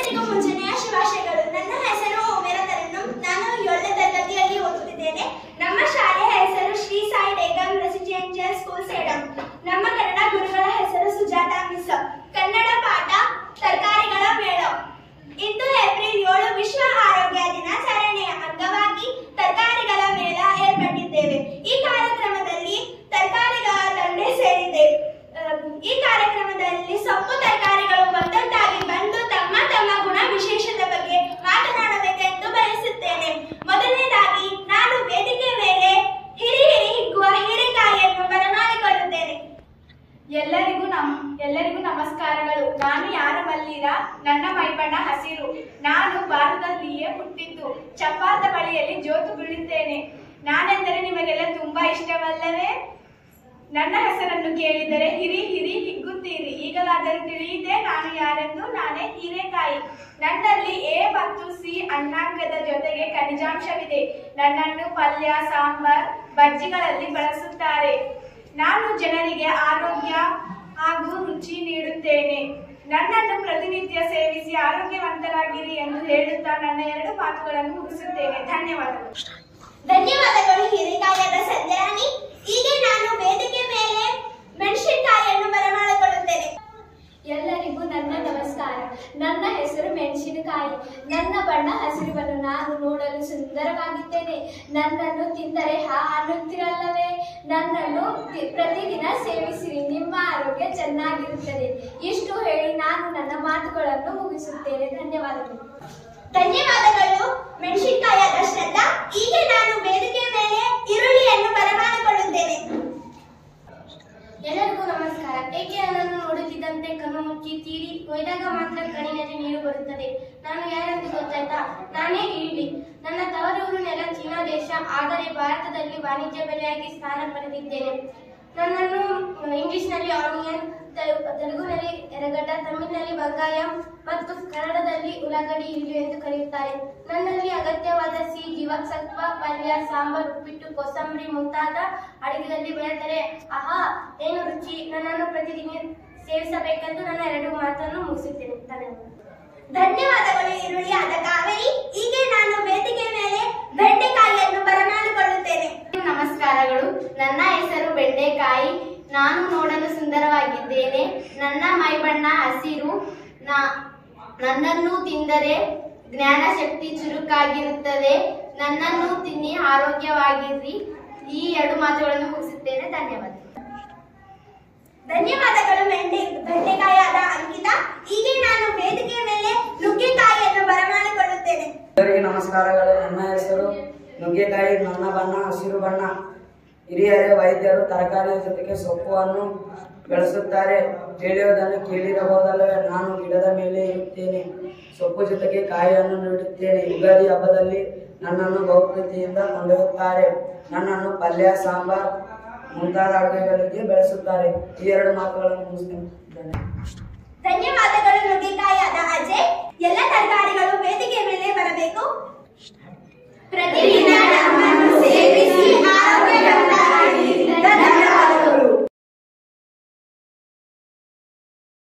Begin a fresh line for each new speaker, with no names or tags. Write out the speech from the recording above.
ಎಲ್ಲರಿಗೂ ಮುಂಜಾನೆಯ ಶುಭಾಶಯಗಳು ನನ್ನ ಹೆಸರು ಉಮೇರ ತರನ್ನು ನಾನು ಏಳನೇ ತರಗತಿಯಲ್ಲಿ ಓದುತ್ತಿದ್ದೇನೆ ನಮ್ಮ ಶಾಲೆಯ ಹೆಸರು ಶ್ರೀ ಸಾಯಿ ಡೇಗಂ ರೆಸಿಡೆನ್ಷಿಯಲ್ ಸ್ಕೂಲ್ ಸೇಡಂ ನಮ್ಮ ಕನ್ನಡ ಗುರುಗಳ ಹೆಸರು ಸುಜಾತ ಮಿಸ್ ಕನ್ನಡ ಪಾಠ ತರಕಾರಿಗಳ ಮೇಳ ಇಂದು ಏಪ್ರಿಲ್ ಏಳು ವಿಶ್ವ ಆರೋಗ್ಯ ದಿನಾಚರಣೆಯ ಅಂಗವಾಗಿ ತರಕಾರಿಗಳ ಮೇಳ ಏರ್ಪಟ್ಟಿದ್ದೇವೆ ಈ ಕಾರ್ಯಕ್ರಮದಲ್ಲಿ ತರಕಾರಿಗಳ ತಂಡೆ ಸೇರಿದ್ದೇವೆ ಅಹ್, ಈ ಕಾರ್ಯಕ್ರಮದಲ್ಲಿ ಸೊಪ್ಪು ತರಕಾರಿಗಳು ಒಂದೊಂದಾಗಿ ಬಂದು ತಮ್ಮ ತಮ್ಮ ಗುಣ ವಿಶೇಷದ ಬಗ್ಗೆ ಮಾತನಾಡಬೇಕೆಂದು ಬಯಸುತ್ತೇನೆ ಮೊದಲನೇದಾಗಿ ನಾನು ವೇದಿಕೆ ಮೇಲೆ ಹಿರಿ ಹಿರಿ ಹಿಗ್ಗುವ ಹೀರೆಕಾಯಿಯನ್ನು ಬರಮಾಡಿಕೊಳ್ಳುತ್ತೇನೆ
ಎಲ್ಲರಿಗೂ ನಮ್ ಎಲ್ಲರಿಗೂ ನಮಸ್ಕಾರಗಳು ನಾನು ಯಾರ ಮಲ್ಲಿರ ನನ್ನ ಮೈಬಣ್ಣ ಹಸಿರು ನಾನು ಭಾರತದಲ್ಲಿಯೇ ಹುಟ್ಟಿದ್ದು ಚಪಾತ ಬಳಿಯಲ್ಲಿ ಜೋತು ಬೀಳುತ್ತೇನೆ ನಾನೆಂದರೆ ನಿಮಗೆಲ್ಲ ತುಂಬಾ ಇಷ್ಟವಲ್ಲವೇ ನನ್ನ ಹೆಸರನ್ನು ಕೇಳಿದರೆ ಹಿರಿ ಹಿರಿ ಹಿಗ್ಗುತ್ತೀರಿ ಈಗಲಾದರೂ ತಿಳಿಯಿತೆ ನಾನು ಯಾರೆಂದು ನಾನೇ ಹೀರೆಕಾಯಿ ನನ್ನಲ್ಲಿ ಎ ಮತ್ತು ಸಿ ಅನ್ನಾಂಗದ ಜೊತೆಗೆ ಖನಿಜಾಂಶವಿದೆ ನನ್ನನ್ನು ಪಲ್ಯ ಸಾಂಬಾರ್ ಬಜ್ಜಿಗಳಲ್ಲಿ ಬಳಸುತ್ತಾರೆ ನಾನು ಜನರಿಗೆ ಆರೋಗ್ಯ ಹಾಗೂ ರುಚಿ ನೀಡುತ್ತೇನೆ ನನ್ನನ್ನು ಪ್ರತಿನಿತ್ಯ ಸೇವಿಸಿ ಆರೋಗ್ಯವಂತರಾಗಿರಿ ಎಂದು ಹೇಳುತ್ತಾ ನನ್ನ ಎರಡು ಮಾತುಗಳನ್ನು ಮುಗಿಸುತ್ತೇನೆ ಧನ್ಯವಾದಗಳು
ಧನ್ಯವಾದಗಳು ಹಿರಿಕಾಯದ ಸಂಜಯಾನಿ ಈಗ ನಾನು ವೇದಿಕೆ ಮೇಲೆ ಮೆಣಸಿನಕಾಯಿಯನ್ನು ಬರಮಾಡಿಕೊಳ್ಳುತ್ತೇನೆ
ಎಲ್ಲರಿಗೂ ನನ್ನ ನಮಸ್ಕಾರ ನನ್ನ ಹೆಸರು ಮೆಣಸಿನಕಾಯಿ ನನ್ನ ಬಣ್ಣ ಹಸಿರು ಬಣ್ಣ ನಾನು ನೋಡಲು ಸುಂದರವಾಗಿದ್ದೇನೆ ನನ್ನನ್ನು ತಿಂದರೆ ಹಾ ಅನ್ನುತ್ತಿರಲ್ಲವೇ ನನ್ನನ್ನು ತಿ- ಪ್ರತಿದಿನ ಸೇವಿಸಿರಿ ನಿಮ್ಮ ಆರೋಗ್ಯ ಚೆನ್ನಾಗಿರುತ್ತದೆ ಇಷ್ಟು ಹೇಳಿ ನಾನು ನನ್ನ ಮಾತುಗಳನ್ನು ಮುಗಿಸುತ್ತೇನೆ ಧನ್ಯವಾದಗಳು
ಧನ್ಯವಾದಗಳು ಮೆಣಸಿನಕಾಯಿಯಾದ ಶ್ರದ್ಧಾ ಈಗ ನಾನು ವೇದಿಕೆ ಮೇಲೆ ಈರುಳ್ಳಿಯನ್ನು ಬರಮಾಡಿಕೊಳ್ಳುತ್ತೇನೆ
ಎಲ್ಲರಿಗೂ ನಮಸ್ಕಾರ ಏಕೆ ನನ್ನನ್ನು ನೋಡುತ್ತಿದ್ದಂತೆ ಕಣ್ಣು ಮುಚ್ಚಿ ತೀರಿ ಒಯ್ದಾಗ ಮಾತ್ರ ಕಣ್ಣಿನಲ್ಲಿ ನೀರು ಬರುತ್ತದೆ ನಾನು ಯಾರೆಂದು ಗೊತ್ತಾಯ್ತಾ ನಾನೇ ಇರಲಿ ನನ್ನ ತವರೂರು ನೆಲ ಚೀನಾ ದೇಶ ಆದರೆ ಭಾರತದಲ್ಲಿ ವಾಣಿಜ್ಯ ಬೆಲೆಯಾಗಿ ಸ್ಥಾನ ಪಡೆದಿದ್ದೇನೆ ನನ್ನನ್ನು ಇಂಗ್ಲಿಷ್ನಲ್ಲಿ ಆನಿಯನ್ ತೆಲುಗುನಲ್ಲಿ ಎರಗಡ್ಡ ತಮಿಳಿನಲ್ಲಿ ಬಂಗಾಯ ಮತ್ತು ಕನ್ನಡದಲ್ಲಿ ಉಳ್ಳಾಗಡ್ಡಿ ಈರುಳ್ಳಿ ಎಂದು ಕರೆಯುತ್ತಾರೆ ನನ್ನಲ್ಲಿ ಅಗತ್ಯವಾದ ಸಿಹಿ ಜೀವಸತ್ವ ಪಲ್ಯ ಸಾಂಬಾರ್ ಉಪ್ಪಿಟ್ಟು ಕೋಸಂಬರಿ ಮುಂತಾದ ಅಡುಗೆಯಲ್ಲಿ ಬೆಳೆದರೆ ಆಹಾ ಏನು ರುಚಿ ನನ್ನನ್ನು ಪ್ರತಿದಿನ ಸೇವಿಸಬೇಕೆಂದು ನನ್ನ ಎರಡು ಮಾತನ್ನು ಮುಗಿಸುತ್ತೇನೆ ಧನ್ಯವಾದ
ಧನ್ಯವಾದಗಳು ಈರುಳ್ಳಿಯಾದ ಕಾವೇರಿ ಈಗ ನಾನು ವೇದಿಕೆ ಮೇಲೆ ಬೆಂಡೆಕಾಯಿಯನ್ನು ಬರಮಾಡಿಕೊಳ್ಳುತ್ತೇನೆ
ನಮಸ್ಕಾರಗಳು ನನ್ನ ಹೆಸರು ಬೆಂಡೆಕಾಯಿ ನಾನು ನೋಡಲು ಸುಂದರವಾಗಿದ್ದೇನೆ ನನ್ನ ಮೈಬಣ್ಣ ಹಸಿರು ನಾ- ನನ್ನನ್ನು ತಿಂದರೆ ಜ್ಞಾನ ಶಕ್ತಿ ಚುರುಕಾಗಿರುತ್ತದೆ ನನ್ನನ್ನು ತಿನ್ನಿ ಆರೋಗ್ಯವಾಗಿರ್ರಿ ಈ ಎರಡು ಮಾತುಗಳನ್ನು ಮುಗಿಸುತ್ತೇನೆ ಧನ್ಯವಾದ
ಧನ್ಯವಾದಗಳು ಬೆಂಡೆ ಬೆಂಡೆಕಾಯಿಯಾದ ಅಂಕಿತ ಈಗ ನಾನು ವೇದಿಕೆ ಮೇಲೆ ನುಗ್ಗೆಕಾಯಿಯನ್ನು ಬರಮಾಡಿಕೊಳ್ಳುತ್ತೇನೆ
ಎಲ್ಲರಿಗೂ ನಮಸ್ಕಾರಗಳು ನನ್ನ ಹೆಸರು ನುಗ್ಗೆಕಾಯಿ ನನ್ನ ಬಣ್ಣ ಹಸಿರು ಬಣ್ಣ ಹಿರಿಯರೇ ವೈದ್ಯರು ತರಕಾರಿಯ ಜೊತೆಗೆ ಸೊಪ್ಪನ್ನು ಬೆಳೆಸುತ್ತಾರೆ ತಿಳಿಯೋದನ್ನು ಕೇಳಿರಬಹುದಲ್ಲವೇ ನಾನು ಗಿಡದ ಮೇಲೆ ಇರುತ್ತೇನೆ ಸೊಪ್ಪು ಜೊತೆಗೆ ಕಾಯಿಯನ್ನು ನೀಡುತ್ತೇನೆ ಯುಗಾದಿ ಹಬ್ಬದಲ್ಲಿ ನನ್ನನ್ನು ಬಹುಪ್ರೀತಿಯಿಂದ ಕೊಂಡೊಯ್ಯುತ್ತಾರೆ ನನ್ನನ್ನು ಪಲ್ಯ ಸಾಂಬಾರ್ ಮುಂತಾದ ಅಡುಗೆಗಳಿಗೆ ಬೆಳೆಸುತ್ತಾರೆ ಈ ಎರಡು ಮಾತುಗಳನ್ನು ಮುಗಿಸ್ತೇನೆ ಧನ್ಯವಾದ.
ಧನ್ಯವಾದಗಳು ನುಗ್ಗೆಕಾಯಿಯಾದ ಅಜಯ್ ಎಲ್ಲ ತರಕಾರಿಗಳು